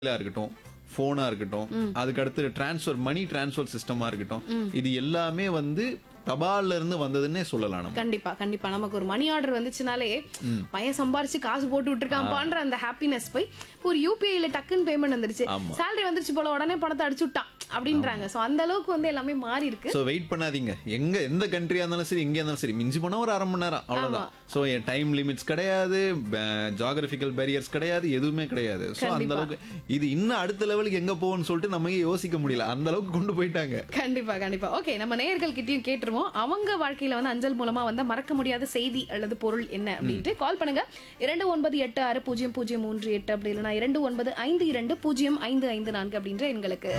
இருக்கட்டும் போனா இருக்கட்டும் அதுக்கு அடுத்து டிரான்ஸ்ஃபர் மணி டிரான்ஸ்ஃபர் சிஸ்டமா இருக்கட்டும் இது எல்லாமே வந்து தபால்ல இருந்து வந்ததுன்னே சொல்லலாம் நம்ம கண்டிப்பா கண்டிப்பா நமக்கு ஒரு மணி ஆர்டர் வந்துச்சுனாலே பையன் சம்பாரிச்சு காசு போட்டு விட்டுருக்கான்பான்ற அந்த ஹாப்பினஸ் போய் ஒரு யூபிஐல டக்குன்னு பேமெண்ட் வந்துருச்சு ஆமா. salary வந்துருச்சு போல உடனே பணத்தை அடிச்சு விட்டான் அப்படின்றாங்க சோ அந்த அளவுக்கு வந்து எல்லாமே மாறி இருக்கு சோ வெயிட் பண்ணாதீங்க எங்க எந்த கண்ட்ரியா இருந்தாலும் சரி எங்க இருந்தாலும் சரி மிஞ்சி போனா ஒரு அரை மணி நேரம் அவ்வளவுதான் சோ டைம் லிமிட்ஸ் கிடையாது ஜியாகிரபிக்கல் பேரியர்ஸ் கிடையாது எதுவுமே கிடையாது சோ அந்த அளவுக்கு இது இன்னும் அடுத்த லெவலுக்கு எங்க போகும்னு சொல்லிட்டு நம்ம யோசிக்க முடியல அந்த அளவுக்கு கொண்டு போயிட்டாங்க கண்டிப்பா கண்டிப்பா ஓகே நம்ம நேயர்கள் கிட்டயும் கேட்டுருவோம் அவங்க வாழ்க்கையில வந்து அஞ்சல் மூலமா வந்த மறக்க முடியாத செய்தி அல்லது பொருள் என்ன அப்படின்ட்டு கால் பண்ணுங்க இரண்டு ஒன்பது எட்டு ஆறு பூஜ்ஜியம் பூஜ்ஜியம் மூன்று எட்டு அப்படி இல்லைன்னா இரண்டு ஒன்பது ஐந்து இரண்டு பூஜ்ஜியம் ஐந்து ஐந்து நான்கு அப்படின்ற எங்களுக்கு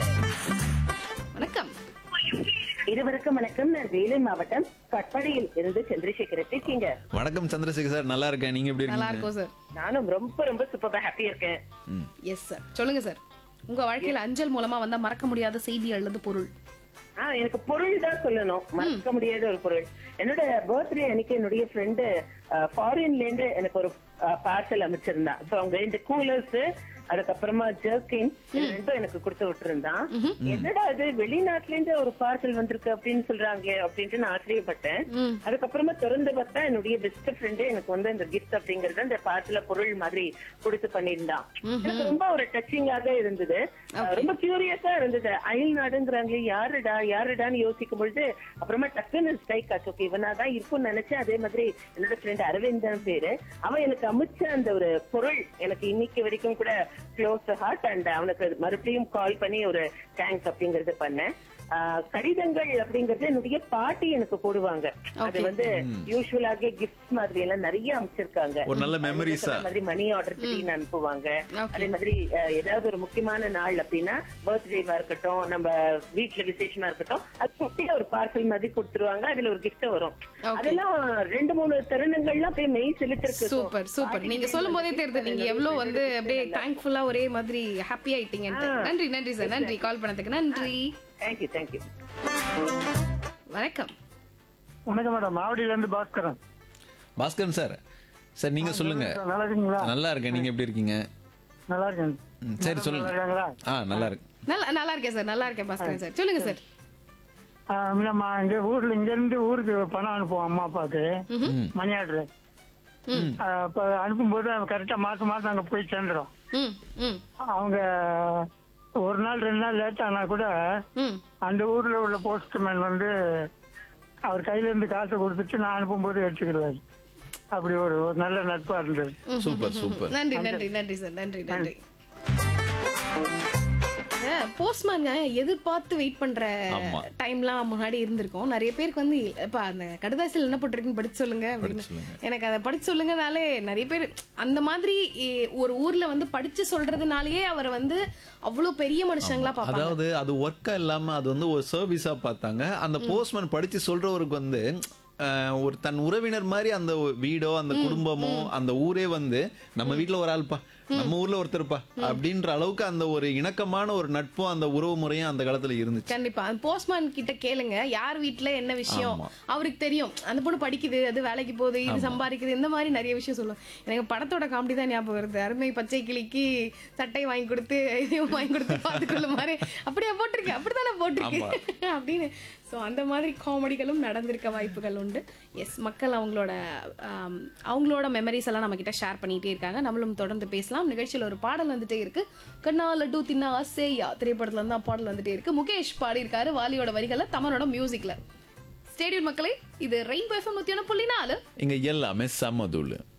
வணக்கம் இருவருக்கும் வணக்கம் நான் வேலூர் மாவட்டம் கட்படியில் இருந்து சந்திரசேகர் பேசிங்க வணக்கம் சந்திரசேகர் சார் நல்லா இருக்கேன் நீங்க எப்படி நல்லா இருக்கீங்க இருக்கும் சார் நானும் ரொம்ப ரொம்ப சூப்பரா ஹாப்பியா இருக்கேன் எஸ் சார் சொல்லுங்க சார் உங்க வாழ்க்கையில அஞ்சல் மூலமா வந்தா மறக்க முடியாத செய்தி அல்லது பொருள் ஆ எனக்கு பொருள் தான் சொல்லணும் மறக்க முடியாத ஒரு பொருள் என்னோட பர்த்டே அன்னைக்கு என்னுடைய ஃப்ரெண்டு ஃபாரின்ல இருந்து எனக்கு ஒரு பார்சல் அமைச்சிருந்தா சோ அவங்க ரெண்டு கூலர்ஸ் அதுக்கப்புறமா ஜர்கின் ரெண்டும் எனக்கு கொடுத்து விட்டுருந்தான் என்னடா அது வெளிநாட்டுல இருந்து ஒரு பார்சல் வந்திருக்கு அப்படின்னு சொல்றாங்க அப்படின்ட்டு நான் ஆச்சரியப்பட்டேன் அதுக்கப்புறமா திறந்து பார்த்தா என்னுடைய பெஸ்ட் ஃப்ரெண்டு எனக்கு வந்து இந்த கிஃப்ட் அப்படிங்கறது அந்த பார்சல பொருள் மாதிரி கொடுத்து பண்ணியிருந்தான் எனக்கு ரொம்ப ஒரு டச்சிங்காக இருந்தது அஹ் ரொம்ப கியூரியஸா இருந்தது அயல் நாடுங்கிறாங்களே யாருடா யாருடான்னு யோசிக்கும் பொழுது அப்புறமா டக்குன்னு ஸ்ட்ரைக் ஆச்சு ஓகே இவனா தான் இருக்கும்னு நினைச்சேன் அதே மாதிரி என்னோட ஃப்ரெண்ட் அரவிந்த் தான் பேரு அவன் எனக்கு அமைச்ச அந்த ஒரு பொருள் எனக்கு இன்னைக்கு வரைக்கும் கூட க்ளோஸ் ஹார்ட் அண்ட் அவனுக்கு மறுபடியும் கால் பண்ணி ஒரு தேங்க்ஸ் அப்படிங்கறது பண்ணேன் ஆஹ் கடிதங்கள் அப்படிங்கறது என்னுடைய பாட்டி எனக்கு போடுவாங்க அது வந்து யூஸ்வலாக கிஃப்ட் மாதிரி எல்லாம் நிறைய அமைச்சிருக்காங்க ஒரு நல்ல memories ஆ. அதே மாதிரி மணி ஆர்டர் திடீர்னு அனுப்புவாங்க Okay. அதே மாதிரி அஹ், ஏதாவது ஒரு முக்கியமான நாள் அப்படின்னா பர்த்டேவா இருக்கட்டும் நம்ம வீட்ல விசேஷமா இருக்கட்டும் அது குட்டியா ஒரு பார்சல் மாதிரி கொடுத்துருவாங்க அதுல ஒரு கிஃப்ட் வரும் Okay. அதெல்லாம் ரெண்டு மூணு தருணங்கள்லாம் போய் மெய் செலுத்திருக்கு சூப்பர் சூப்பர் நீங்க சொல்லும் போதே தெரியுது நீங்க எவ்வளவு வந்து அப்படியே தேங்க்ஃபுல்லா ஒரே மாதிரி ஹாப்பி ஆயிட்டீங்கன்ட்டு நன்றி நன்றி சார் நன்றி கால் பண்ணதுக்கு நன்றி தேங்க்யூ தேங்க்யூ வணக்கம் வணக்கம் மேடம் மாவடியில இருந்து பாஸ்கரன் பாஸ்கரன் சார் சார் நீங்க சொல்லுங்க நல்லா இருக்கீங்களா நல்லா இருக்கேன் நீங்க எப்படி இருக்கீங்க நல்லா இருக்கேன் ம், சரி நல்லா சொல்லுங்க இருக்காங்களா ஆ நல்லா இருக்கு நல்லா நல்லா இருக்கேன் சார் நல்லா இருக்கேன் பாஸ்கரன் சார் சொல்லுங்க சார் ஆ, இல்லம்மா இங்க ஊர்ல இங்க இருந்து ஊருக்கு பணம் அனுப்புவோம் அம்மா அப்பாவுக்கு மணி ஆர்டர் அப்ப அனுப்பும்போது கரெக்டா மாசம் மாசம் அங்க போய் சேர்ந்துடும் ம் ம் அவங்க ஒரு நாள் ரெண்டு நாள் லேட் ஆனா கூட ம் அந்த ஊர்ல உள்ள போஸ்ட்மேன் வந்து அவர் கையில இருந்து காசை கொடுத்துட்டு நான் அனுப்பும்போது எடுத்துக்கிடுவாரு அப்படி ஒரு ஒரு நல்ல நட்பா இருந்தது சூப்பர் சூப்பர் நன்றி நன்றி நன்றி சார் நன்றி நன்றி போஸ்ட்மேன் எதிர்பார்த்து வெயிட் பண்ற ஆமா. டைம்லாம் முன்னாடி இருந்திருக்கும் நிறைய பேருக்கு வந்து இப்ப அந்த கடுதாசியில் என்ன போட்டிருக்குன்னு படிச்சு சொல்லுங்க அப்படின்னு சொல்லுங்க. எனக்கு அதை படிச்சு சொல்லுங்கனாலே நிறைய பேர் அந்த மாதிரி இ- ஒரு ஊர்ல வந்து படிச்சு சொல்றதுனாலயே அவர் வந்து அவ்வளவு பெரிய மனுஷங்களா பாப்பாங்க அதாவது அது ஒர்க்கா இல்லாம அது வந்து ஒரு சர்வீஸா பார்த்தாங்க அந்த போஸ்ட்மேன் படிச்சு சொல்றவருக்கு வந்து அஹ், ஒரு தன் உறவினர் மாதிரி அந்த ஒரு வீடோ அந்த குடும்பமோ அந்த ஊரே வந்து நம்ம வீட்ல ஒரு ஆள்பா நம்ம ஊர்ல ஒருத்தர்ப்பா அப்படின்ற அளவுக்கு அந்த ஒரு இணக்கமான ஒரு நட்பும் அந்த உறவு முறையும் அந்த காலத்துல இருந்துச்சு கண்டிப்பா அந்த போஸ்ட்மேன் கிட்ட கேளுங்க யார் வீட்ல என்ன விஷயம் ஆமா. அவருக்கு தெரியும் அந்த பொண்ணு படிக்குது அது வேலைக்கு போகுது இது சம்பாதிக்குது இந்த மாதிரி நிறைய விஷயம் சொல்லுவோம் எனக்கு படத்தோட காமெடி தான் ஞாபகம் வருது அருமை பச்சை கிளிக்கு சட்டை வாங்கி கொடுத்து இதையும் வாங்கி கொடுத்து பார்த்துக்கொள்ள மாதிரி அப்படியா போட்டிருக்கு அப்படித்தானே போட்டிருக்கு அப்படின்னு ஸோ அந்த மாதிரி காமெடிகளும் நடந்திருக்க வாய்ப்புகள் உண்டு எஸ் மக்கள் அவங்களோட ஆம், அவங்களோட மெமரிஸ் எல்லாம் நம்ம கிட்ட ஷேர் பண்ணிட்டே இருக்காங்க நம்மளும் தொடர்ந்து பேசலாம் நிகழ்ச்சியில் ஒரு பாடல் வந்துட்டே இருக்கு கண்ணா லட்டு தின்னா சேயா திரைப்படத்துல இருந்து தான் பாடல் வந்துட்டே இருக்கு முகேஷ் பாடியிருக்காரு வாலியோட வரிகளை தமனோட மியூசிக்ல ஸ்டேடியம் மக்களே இது ரெயின்போ எஃப்எம் நூத்தி ஒன்று புள்ளி நாலு இங்க எல்லாமே சமதூள்